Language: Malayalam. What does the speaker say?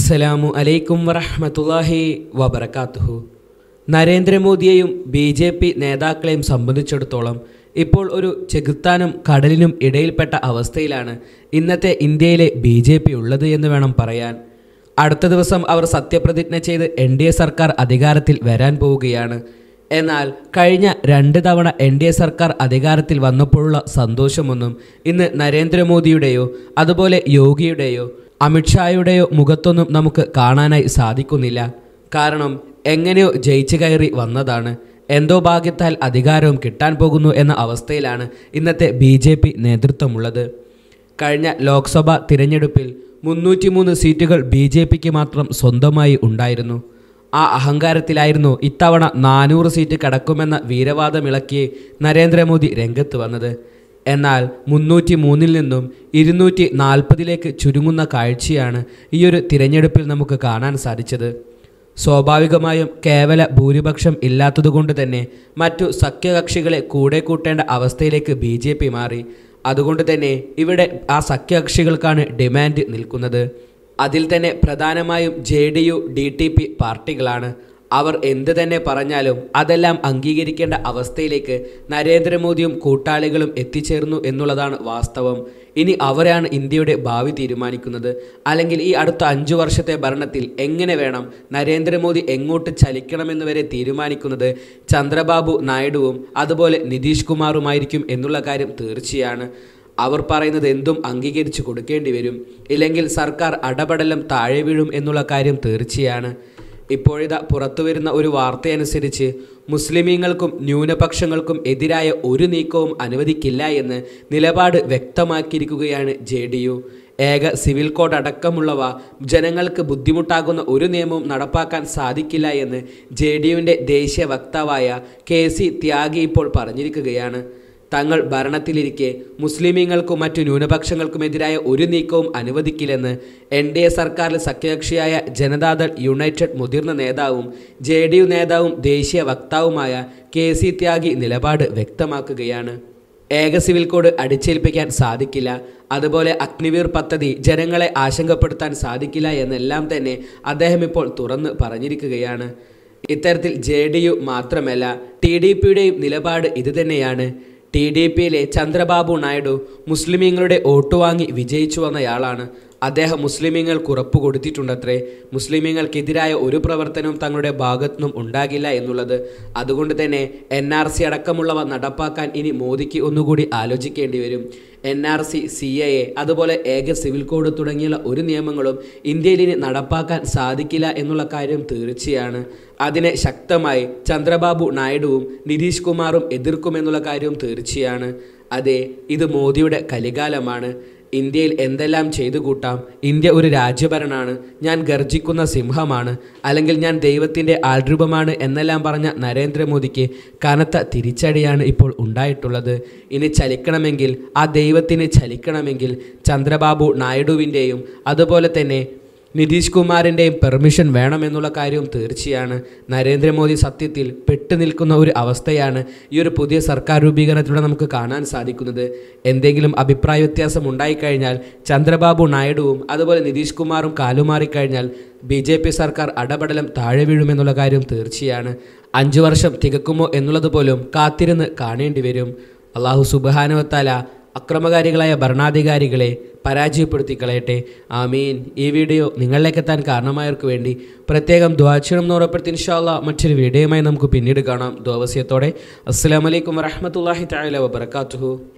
അസ്സലാമു അലൈക്കും വറഹ്മത്തുള്ളാഹി വബറകാതുഹു നരേന്ദ്രമോദിയെയും ബി ജെ പി നേതാക്കളെയും സംബന്ധിച്ചിടത്തോളം ഇപ്പോൾ ഒരു ചെകുത്താനും കടലിനും ഇടയിൽപ്പെട്ട അവസ്ഥയിലാണ് ഇന്നത്തെ ഇന്ത്യയിലെ ബി ജെ പി ഉള്ളത് എന്ന് വേണം പറയാൻ അടുത്ത ദിവസം അവർ സത്യപ്രതിജ്ഞ ചെയ്ത് എൻ ഡി എ സർക്കാർ അധികാരത്തിൽ വരാൻ പോവുകയാണ് എന്നാൽ കഴിഞ്ഞ രണ്ട് തവണ എൻ ഡി എ സർക്കാർ അധികാരത്തിൽ വന്നപ്പോഴുള്ള സന്തോഷമൊന്നും ഇന്ന് നരേന്ദ്രമോദിയുടെയോ അതുപോലെ യോഗിയുടെയോ അമിത്ഷായുടെയോ മുഖത്തൊന്നും നമുക്ക് കാണാനായി സാധിക്കുന്നില്ല കാരണം എങ്ങനെയോ ജയിച്ചു കയറി വന്നതാണ് എന്തോ ഭാഗ്യത്താൽ അധികാരവും കിട്ടാൻ പോകുന്നു എന്ന അവസ്ഥയിലാണ് ഇന്നത്തെ ബി ജെ പി നേതൃത്വമുള്ളത് കഴിഞ്ഞ ലോക്സഭാ തിരഞ്ഞെടുപ്പിൽ മുന്നൂറ്റിമൂന്ന് സീറ്റുകൾ ബി ജെ പിക്ക് മാത്രം സ്വന്തമായി ഉണ്ടായിരുന്നു ആ അഹങ്കാരത്തിലായിരുന്നു ഇത്തവണ നാനൂറ് സീറ്റ് കടക്കുമെന്ന വീരവാദമിളക്കി നരേന്ദ്രമോദി രംഗത്ത് വന്നത് എന്നാൽ മുന്നൂറ്റി മൂന്നിൽ നിന്നും ഇരുന്നൂറ്റി നാൽപ്പതിലേക്ക് ചുരുങ്ങുന്ന കാഴ്ചയാണ് ഈയൊരു തിരഞ്ഞെടുപ്പിൽ നമുക്ക് കാണാൻ സാധിച്ചത് സ്വാഭാവികമായും കേവല ഭൂരിപക്ഷം ഇല്ലാത്തതുകൊണ്ട് തന്നെ മറ്റു സഖ്യകക്ഷികളെ കൂടെ കൂട്ടേണ്ട അവസ്ഥയിലേക്ക് ബി ജെ പി മാറി അതുകൊണ്ട് തന്നെ ഇവിടെ ആ സഖ്യകക്ഷികൾക്കാണ് ഡിമാൻഡ് നിൽക്കുന്നത് അതിൽ തന്നെ പ്രധാനമായും ജെ ഡി യു ഡി ടി പി പാർട്ടികളാണ് അവർ എന്ത് തന്നെ പറഞ്ഞാലും അതെല്ലാം അംഗീകരിക്കേണ്ട അവസ്ഥയിലേക്ക് നരേന്ദ്രമോദിയും കൂട്ടാളികളും എത്തിച്ചേർന്നു എന്നുള്ളതാണ് വാസ്തവം ഇനി അവരാണ് ഇന്ത്യയുടെ ഭാവി തീരുമാനിക്കുന്നത് അല്ലെങ്കിൽ ഈ അടുത്ത അഞ്ചു വർഷത്തെ ഭരണത്തിൽ എങ്ങനെ വേണം നരേന്ദ്രമോദി എങ്ങോട്ട് ചലിക്കണമെന്ന് വരെ തീരുമാനിക്കുന്നത് ചന്ദ്രബാബു നായിഡുവും അതുപോലെ നിതീഷ് കുമാറുമായിരിക്കും എന്നുള്ള കാര്യം തീർച്ചയാണ് അവർ പറയുന്നത് എന്തും അംഗീകരിച്ചു കൊടുക്കേണ്ടി വരും ഇല്ലെങ്കിൽ സർക്കാർ അടപടലം താഴെ വീഴും എന്നുള്ള കാര്യം തീർച്ചയാണ് ഇപ്പോഴിതാ പുറത്തുവരുന്ന ഒരു വാർത്തയനുസരിച്ച് മുസ്ലിമീങ്ങൾക്കും ന്യൂനപക്ഷങ്ങൾക്കും എതിരായ ഒരു നീക്കവും അനുവദിക്കില്ല എന്ന് നിലപാട് വ്യക്തമാക്കിയിരിക്കുകയാണ് ജെ ഡി യു ഏക സിവിൽ കോഡ് അടക്കമുള്ളവ ജനങ്ങൾക്ക് ബുദ്ധിമുട്ടാകുന്ന ഒരു നിയമവും നടപ്പാക്കാൻ സാധിക്കില്ല എന്ന് ജെ ഡി യുവിൻ്റെ ദേശീയ വക്താവായ കെ സി ത്യാഗി ഇപ്പോൾ പറഞ്ഞിരിക്കുകയാണ് തങ്ങൾ ഭരണത്തിലിരിക്കെ മുസ്ലിമീങ്ങൾക്കും മറ്റു ന്യൂനപക്ഷങ്ങൾക്കുമെതിരായ ഒരു നീക്കവും അനുവദിക്കില്ലെന്ന് എൻ ഡി എ സർക്കാരിൽ സഖ്യകക്ഷിയായ ജനതാദൾ യുണൈറ്റഡ് മുതിർന്ന നേതാവും ജെ ഡി യു നേതാവും ദേശീയ വക്താവുമായ കെ സി ത്യാഗി നിലപാട് വ്യക്തമാക്കുകയാണ് ഏക സിവിൽ കോഡ് അടിച്ചേൽപ്പിക്കാൻ സാധിക്കില്ല അതുപോലെ അഗ്നിവീർ പദ്ധതി ജനങ്ങളെ ആശങ്കപ്പെടുത്താൻ സാധിക്കില്ല എന്നെല്ലാം തന്നെ അദ്ദേഹം ഇപ്പോൾ തുറന്ന് പറഞ്ഞിരിക്കുകയാണ് ഇത്തരത്തിൽ ജെ ഡി യു മാത്രമല്ല ടി ഡി പിയുടെയും നിലപാട് ഇതുതന്നെയാണ് ടി ഡി പിയിലെ ചന്ദ്രബാബു നായിഡു മുസ്ലിമീങ്ങളുടെ വോട്ട് വാങ്ങി വിജയിച്ചു വന്നയാളാണ് അദ്ദേഹം മുസ്ലിമീങ്ങൾക്ക് ഉറപ്പ് കൊടുത്തിട്ടുണ്ടത്രേ മുസ്ലിമീങ്ങൾക്കെതിരായ ഒരു പ്രവർത്തനവും തങ്ങളുടെ ഭാഗത്തുനിന്നും ഉണ്ടാകില്ല എന്നുള്ളത് അതുകൊണ്ട് തന്നെ എൻ ആർ സി അടക്കമുള്ളവ നടപ്പാക്കാൻ ഇനി മോദിക്ക് ഒന്നുകൂടി ആലോചിക്കേണ്ടി വരും N R C C A A അതുപോലെ ഏക സിവിൽ കോഡ് തുടങ്ങിയുള്ള ഒരു നിയമങ്ങളും ഇന്ത്യയിൽ ഇനി നടപ്പാക്കാൻ സാധിക്കില്ല എന്നുള്ള കാര്യം തീർച്ചയാണ് അതിനെ ശക്തമായി ചന്ദ്രബാബു നായിഡുവും നിതീഷ് കുമാറും എതിർക്കുമെന്നുള്ള കാര്യവും തീർച്ചയാണ് അതെ ഇത് മോദിയുടെ കലികാലമാണ് ഇന്ത്യയിൽ എന്തെല്ലാം ചെയ്തു കൂട്ടാം ഇന്ത്യ ഒരു രാജ്യഭരണമാണ് ഞാൻ ഗർജിക്കുന്ന സിംഹമാണ് അല്ലെങ്കിൽ ഞാൻ ദൈവത്തിൻ്റെ ആൾരൂപമാണ് എന്നെല്ലാം പറഞ്ഞ നരേന്ദ്രമോദിക്ക് കനത്ത തിരിച്ചടിയാണ് ഇപ്പോൾ ഉണ്ടായിട്ടുള്ളത് ഇനി ചലിക്കണമെങ്കിൽ ആ ദൈവത്തിന് ചലിക്കണമെങ്കിൽ ചന്ദ്രബാബു നായിഡുവിൻ്റെയും അതുപോലെ തന്നെ നിതീഷ് കുമാറിൻ്റെയും പെർമിഷൻ വേണമെന്നുള്ള കാര്യവും തീർച്ചയാണ് നരേന്ദ്രമോദി സത്യത്തിൽ പെട്ടു നിൽക്കുന്ന ഒരു അവസ്ഥയാണ് ഈ ഒരു പുതിയ സർക്കാർ രൂപീകരണത്തിലൂടെ നമുക്ക് കാണാൻ സാധിക്കുന്നത് എന്തെങ്കിലും അഭിപ്രായ വ്യത്യാസം ഉണ്ടായിക്കഴിഞ്ഞാൽ ചന്ദ്രബാബു നായിഡുവും അതുപോലെ നിതീഷ് കുമാറും കാലുമാറിക്കഴിഞ്ഞാൽ ബി ജെ പി സർക്കാർ അടപടലം താഴെ വീഴുമെന്നുള്ള കാര്യം തീർച്ചയാണ് അഞ്ചു വർഷം തികക്കുമോ എന്നുള്ളത് പോലും കാത്തിരുന്ന് കാണേണ്ടി വരും അള്ളാഹു സുബാനുവത്താല അക്രമകാരികളായ ഭരണാധികാരികളെ പരാജയപ്പെടുത്തി കളയട്ടെ ആമീൻ ഈ വീഡിയോ നിങ്ങളിലേക്ക് എത്താൻ കാരണമായവർക്ക് വേണ്ടി പ്രത്യേകം ദ്വാക്ഷണം എന്ന് ഉറപ്പെടുത്തി ഇൻഷാല്ല മറ്റൊരു വീഡിയോയുമായി നമുക്ക് പിന്നീട് കാണാം ദ്വാവസ്യത്തോടെ അസ്സാം വലൈക്കും വരഹമത്തല്ലാഹി താല വബർക്കാത്തുഹു